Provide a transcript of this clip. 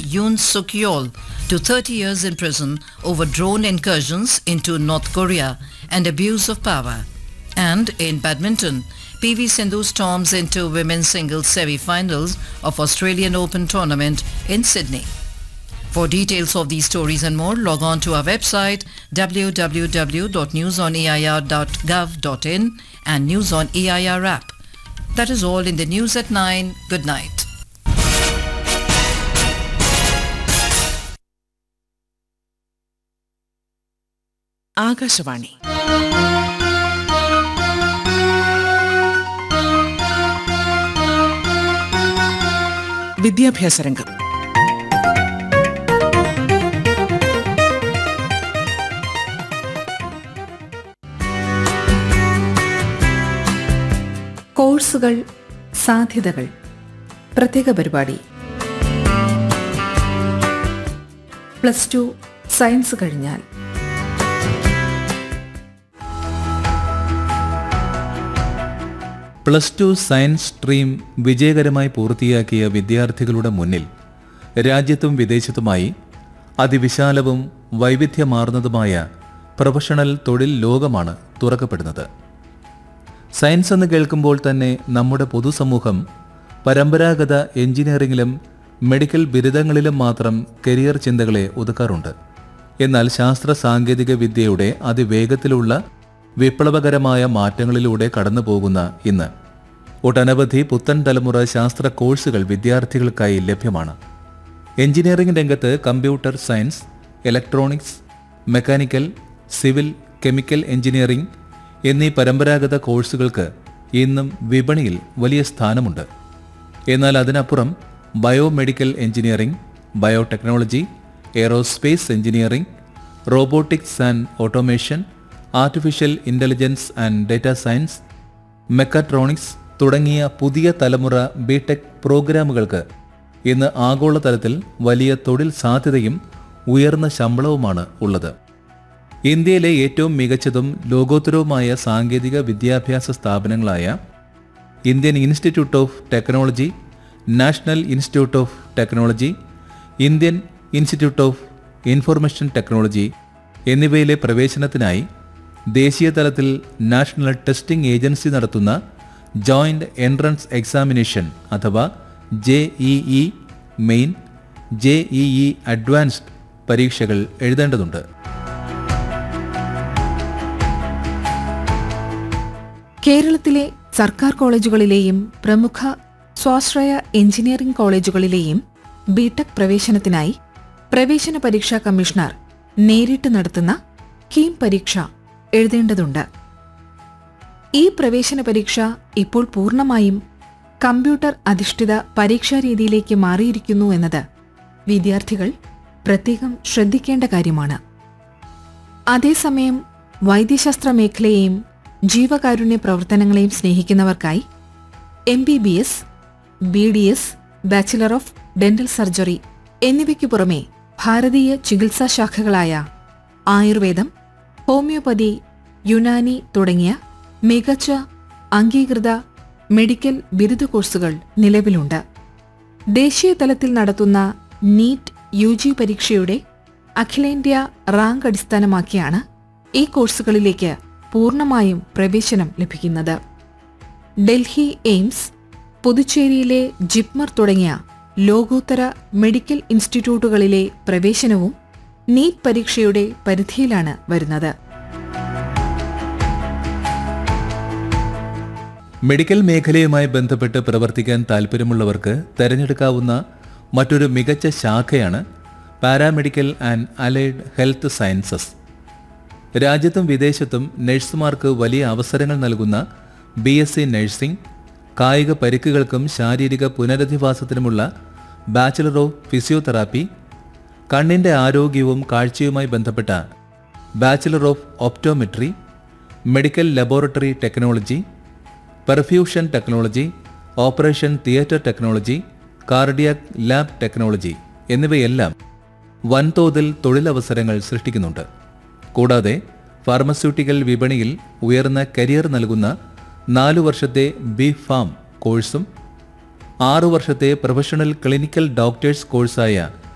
Yoon Suk Yeol to 30 years in prison over drone incursions into North Korea and abuse of power. And in badminton, PV Sindhu storms into women's singles semi-finals of Australian Open tournament in Sydney. For details of these stories and more, log on to our website www.newsonair.gov.in and News on AIR app. That is all in the news at 9. Good night. Akashvani വിദ്യാഭ്യാസ രംഗം കോഴ്സുകൾ സാധ്യതകൾ പ്രത്യേക പരിപാടി plus two science കഴിഞ്ഞാൽ plus two science stream വിജയകരമായി പൂർത്തിയാക്കിയ വിദ്യാർത്ഥികളുടെ മുന്നിൽ രാജ്യത്തും വിദേശത്തുമായി അതിവിശാലവും വൈവിധ്യമാർന്നതുമായ പ്രൊഫഷണൽ തൊഴിൽ ലോകമാണ് തുറക്കപ്പെടുന്നത് സയൻസ് എന്ന് കേൾക്കുമ്പോൾ തന്നെ നമ്മുടെ പൊതുസമൂഹം പരമ്പരാഗത എഞ്ചിനീയറിംഗിലും മെഡിക്കൽ ബിരുദങ്ങളിലും മാത്രം കരിയർ ചിന്തകളെ ഒതുക്കാറുണ്ട് എന്നാൽ ശാസ്ത്ര സാങ്കേതിക വിദ്യയുടെ അതിവേഗത്തിലുള്ള വിപ്ലവകരമായ മാറ്റങ്ങളിലൂടെ കടന്നു പോകുന്ന ഇന്ന് ഒട്ടനവധി പുത്തൻ തലമുറ ശാസ്ത്ര കോഴ്സുകൾ വിദ്യാർത്ഥികൾക്കായി ലഭ്യമാണ് എഞ്ചിനീയറിംഗ് രംഗത്ത് computer science electronics mechanical civil chemical engineering എന്നീ പരമ്പരാഗത കോഴ്സുകൾക്ക് ഇന്നും വിപണിയിൽ വലിയ സ്ഥാനമുണ്ട് എന്നാൽ അതിനപ്പുറം biomedical engineering biotechnology aerospace engineering robotics and automation artificial intelligence and data science mechatronics തുടങ്ങിയ പുതിയ തലമുറ ബിടെക് പ്രോഗ്രാമുകൾക്ക് ഇന്ന് ആഗോളതലത്തിൽ വലിയ തൊഴിൽ സാധ്യതയും ഉയർന്ന ശമ്പളവുമാണ് ഉള്ളത് ഇന്ത്യയിലെ ഏറ്റവും മികച്ചതും ലോകോത്തരവുമായ സാങ്കേതിക വിദ്യാഭ്യാസ സ്ഥാപനങ്ങളായ Indian institute of technology national institute of technology Indian institute of information technology എന്നിവയിലെ പ്രവേശനത്തിനായി ദേശീയ തലത്തിൽ നാഷണൽ ടെസ്റ്റിംഗ് ഏജൻസി നടത്തുന്ന ജോയിന്റ് എൻട്രൻസ് എക്സാമിനേഷൻ അഥവാ J E E main J E E advanced പരീക്ഷകൾ എഴുതേണ്ടതുണ്ട് കേരളത്തിലെ സർക്കാർ കോളേജുകളിലെയും പ്രമുഖ സ്വാശ്രയ എഞ്ചിനീയറിംഗ് കോളേജുകളിലെയും ബിടെക് പ്രവേശനത്തിനായി പ്രവേശന പരീക്ഷാ കമ്മീഷണർ നേരിട്ട് നടത്തുന്ന കീം പരീക്ഷ എഴുതേണ്ടതുണ്ട് ഈ പ്രവേശന പരീക്ഷ ഇപ്പോൾ പൂർണ്ണമായും കമ്പ്യൂട്ടർ അധിഷ്ഠിത പരീക്ഷാ രീതിയിലേക്ക് മാറിയിരിക്കുന്നു എന്നത് വിദ്യാർത്ഥികൾ പ്രത്യേകം ശ്രദ്ധിക്കേണ്ട കാര്യമാണ് അതേസമയം വൈദ്യശാസ്ത്ര മേഖലയെയും ജീവകാരുണ്യ പ്രവർത്തനങ്ങളെയും സ്നേഹിക്കുന്നവർക്കായി M B B S B D S bachelor of dental surgery എന്നിവയ്ക്കു പുറമെ ഭാരതീയ ചികിത്സാ ശാഖകളായ ആയുർവേദം ഹോമിയോപ്പതി യുനാനി തുടങ്ങിയ മികച്ച അംഗീകൃത മെഡിക്കൽ ബിരുദ കോഴ്സുകൾ നിലവിലുണ്ട് ദേശീയ തലത്തിൽ നടത്തുന്ന നീറ്റ് യു ജി പരീക്ഷയുടെ അഖിലേന്ത്യാ റാങ്ക് അടിസ്ഥാനമാക്കിയാണ് ഈ കോഴ്സുകളിലേക്ക് പൂർണ്ണമായും പ്രവേശനം ലഭിക്കുന്നത് ഡൽഹി എയിംസ് പുതുച്ചേരിയിലെ ജിപ്മർ തുടങ്ങിയ ലോകോത്തര മെഡിക്കൽ ഇൻസ്റ്റിറ്റ്യൂട്ടുകളിലെ പ്രവേശനവും നീറ്റ് പരീക്ഷയുടെ പരിധിയിലാണ് വരുന്നത് മെഡിക്കൽ മേഖലയുമായി ബന്ധപ്പെട്ട് പ്രവർത്തിക്കാൻ താൽപ്പര്യമുള്ളവർക്ക് തിരഞ്ഞെടുക്കാവുന്ന മറ്റൊരു മികച്ച ശാഖയാണ് paramedical and allied health sciences രാജ്യത്തും വിദേശത്തും നഴ്സുമാർക്ക് വലിയ അവസരങ്ങൾ നൽകുന്ന ബി എസ് സി നഴ്സിംഗ് കായിക പരിക്കുകൾക്കും ശാരീരിക പുനരധിവാസത്തിനുമുള്ള ബാച്ചിലർ ഓഫ് ഫിസിയോതെറാപ്പി കണ്ണിൻ്റെ ആരോഗ്യവും കാഴ്ചയുമായി ബന്ധപ്പെട്ട bachelor of optometry medical laboratory technology perfusion technology operation theatre technology cardiac lab technology എന്നിവയെല്ലാം വൻതോതിൽ തൊഴിലവസരങ്ങൾ സൃഷ്ടിക്കുന്നുണ്ട് കൂടാതെ ഫാർമസ്യൂട്ടിക്കൽ വിപണിയിൽ ഉയർന്ന കരിയർ നൽകുന്ന നാലു വർഷത്തെ ബി ഫാം കോഴ്സും ആറു വർഷത്തെ പ്രൊഫഷണൽ ക്ലിനിക്കൽ ഡോക്ടേഴ്സ് കോഴ്സായ